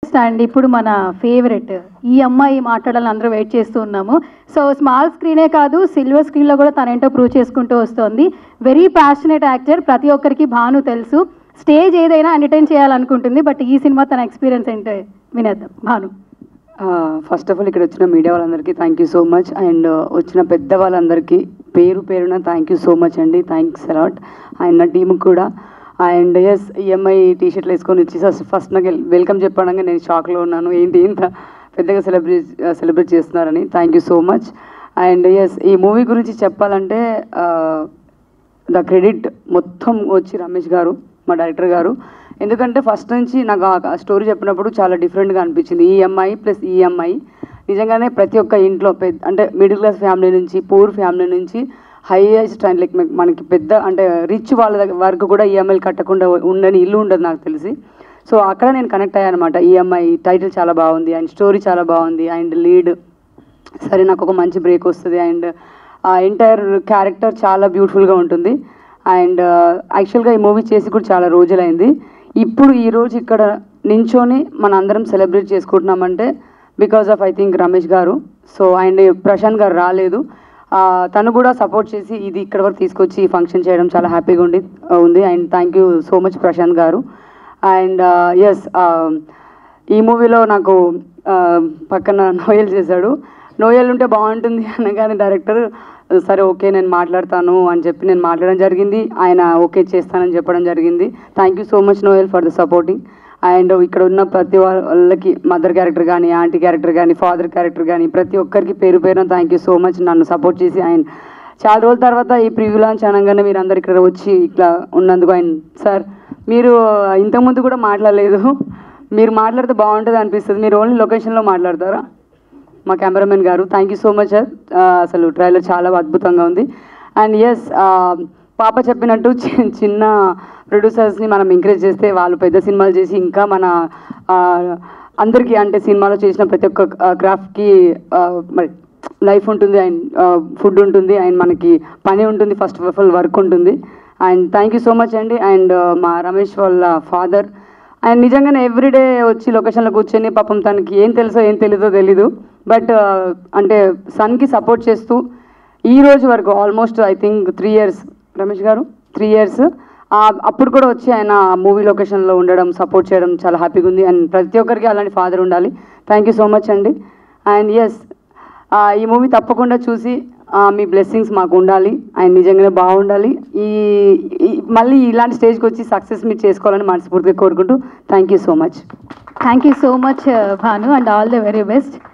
and ఇప్పుడు మన favourite ఈ అమ్మాయి మాట్లాడాలని అందరూ వెయిట్ చేస్తూ ఉన్నాము సో స్మాల్ స్క్రీనే కాదు సిల్వర్ స్క్రీన్లో కూడా తనేంటో ప్రూవ్ చేసుకుంటూ వస్తుంది వెరీ ప్యాషనెట్ యాక్టర్ ప్రతి ఒక్కరికి భాను తెలుసు స్టేజ్ ఏదైనా ఎంటర్టైన్ చేయాలనుకుంటుంది బట్ ఈ సినిమా తన ఎక్స్పీరియన్స్ ఏంటో వినేద్దాం భాను ఫస్ట్ ఆఫ్ ఆల్ ఇక్కడ వచ్చిన మీడియా వాళ్ళందరికీ thank you so much and వచ్చిన పెద్ద వాళ్ళందరికీ పేరు పేరున థ్యాంక్ యూ సో మచ్ అండి థ్యాంక్స్ అలాట్ అండ్ నా టీంకి కూడా అండ్ ఎస్ ఈఎంఐ టీ షర్ట్లు వేసుకొని వచ్చి ఫస్ట్ ఫస్ట్ నాకు వెల్కమ్ చెప్పడానికి నేను షాక్లో ఉన్నాను ఏంటి ఇంత పెద్దగా సెలబ్రేట్ సెలబ్రేట్ చేస్తున్నారని thank you so much and yes ఈ మూవీ గురించి చెప్పాలంటే ద క్రెడిట్ మొత్తం వచ్చి రమేష్ గారు మా డైరెక్టర్ గారు ఎందుకంటే ఫస్ట్ నుంచి నాకు ఆ స్టోరీ చెప్పినప్పుడు చాలా డిఫరెంట్గా అనిపించింది ఈఎంఐ ప్లస్ ఈఎంఐ నిజంగానే ప్రతి ఒక్క ఇంట్లో పెద్ద అంటే మిడిల్ క్లాస్ ఫ్యామిలీ నుంచి పూర్ ఫ్యామిలీ నుంచి హైయెస్ట్ అండ్ లైక్ మనకి పెద్ద అంటే రిచ్ వాళ్ళ దగ్గర వరకు కూడా ఈఎంఐలు కట్టకుండా ఉండని ఇల్లు ఉండదు నాకు తెలిసి సో అక్కడ నేను కనెక్ట్ అయ్యాను అనమాట ఈఎంఐ టైటిల్ చాలా బాగుంది అండ్ స్టోరీ చాలా బాగుంది అండ్ లీడ్ సరే నాకు ఒక మంచి బ్రేక్ వస్తుంది అండ్ ఆ ఎంటైర్ క్యారెక్టర్ చాలా బ్యూటిఫుల్గా ఉంటుంది అండ్ యాక్చువల్గా ఈ మూవీ చేసి కూడా చాలా రోజులైంది ఇప్పుడు ఈ రోజు ఇక్కడ నించొని మన అందరం సెలబ్రేట్ చేసుకుంటున్నామంటే because of I think Ramesh garu so and Prashanth గారు రాలేదు ఆ, తను కూడా సపోర్ట్ చేసి ఇది ఇక్కడ వరకు తీసుకొచ్చి ఈ ఫంక్షన్ చేయడం చాలా హ్యాపీగా ఉండి ఉంది and thank you so much Prashant garu and yes ఈ మూవీలో నాకు ఆ, పక్కన నోయల్ చేశాడు నోయల్ ఉంటే బాగుంటుంది అనగానే డైరెక్టర్ సరే ఓకే నేను మాట్లాడతాను అని చెప్పి నేను మాట్లాడడం జరిగింది ఆయన ఓకే చేస్తానని చెప్పడం జరిగింది thank you so much Noel for the supporting and ఇక్కడ ఉన్న ప్రతి వాళ్ళకి మదర్ క్యారెక్టర్ కానీ ఆంటీ క్యారెక్టర్ కానీ ఫాదర్ క్యారెక్టర్ కానీ ప్రతి ఒక్కరికి పేరు పేరున థ్యాంక్ యూ సో మచ్ నన్ను సపోర్ట్ చేసి ఆయన చాలా రోజుల తర్వాత ఈ ప్రివ్యూ లాంచ్ అనగానే మీరు అందరు ఇక్కడ వచ్చి ఇట్లా ఉన్నందుకు ఆయన సార్ మీరు ఇంతకుముందు కూడా మాట్లాడలేదు మీరు మాట్లాడితే బాగుంటుంది అనిపిస్తుంది మీరు ఓన్లీ లొకేషన్లో మాట్లాడతారా మా cameraman garu thank you so much sir అసలు ట్రైలర్ చాలా అద్భుతంగా ఉంది అండ్ ఎస్ పాప చెప్పినట్టు చి- చిన్న ప్రొడ్యూసర్స్ని మనం ఎంకరేజ్ చేస్తే వాళ్ళు పెద్ద సినిమాలు చేసి ఇంకా మన ఆ, అందరికీ అంటే సినిమాలో చేసిన ప్రతి ఒక్క క్రాఫ్ట్కి మరి లైఫ్ ఉంటుంది అండ్ ఫుడ్ ఉంటుంది అండ్ మనకి పని ఉంటుంది ఫస్ట్ ఆఫ్ ఆల్ వర్క్ ఉంటుంది and thank you so much అండి అండ్ మా రమేష్ వాళ్ళ ఫాదర్ అండ్ నిజంగానే ఎవ్రీడే వచ్చి లొకేషన్లో కూర్చొని పాపం తనకి ఏం తెలుసో ఏం తెలీదో తెలీదు బట్ అంటే సన్కి సపోర్ట్ చేస్తూ ఈ రోజు వరకు almost I think three years Ramesh garu three years అప్పుడు కూడా వచ్చి ఆయన మూవీ లొకేషన్లో ఉండడం సపోర్ట్ చేయడం చాలా హ్యాపీగా ఉంది అండ్ ప్రతి ఒక్కరికి అలాంటి ఫాదర్ ఉండాలి థ్యాంక్ యూ సో మచ్ అండి అండ్ ఎస్ ఈ మూవీ తప్పకుండా చూసి ఆ, మీ బ్లెస్సింగ్స్ మాకు ఉండాలి అండ్ నిజంగానే బాగుండాలి ఈ ఈ- మళ్ళీ ఇలాంటి స్టేజ్కి వచ్చి సక్సెస్ మీరు చేసుకోవాలని మనస్ఫూర్తిగా కోరుకుంటూ thank you so much thank you so much Bhanu and all the very best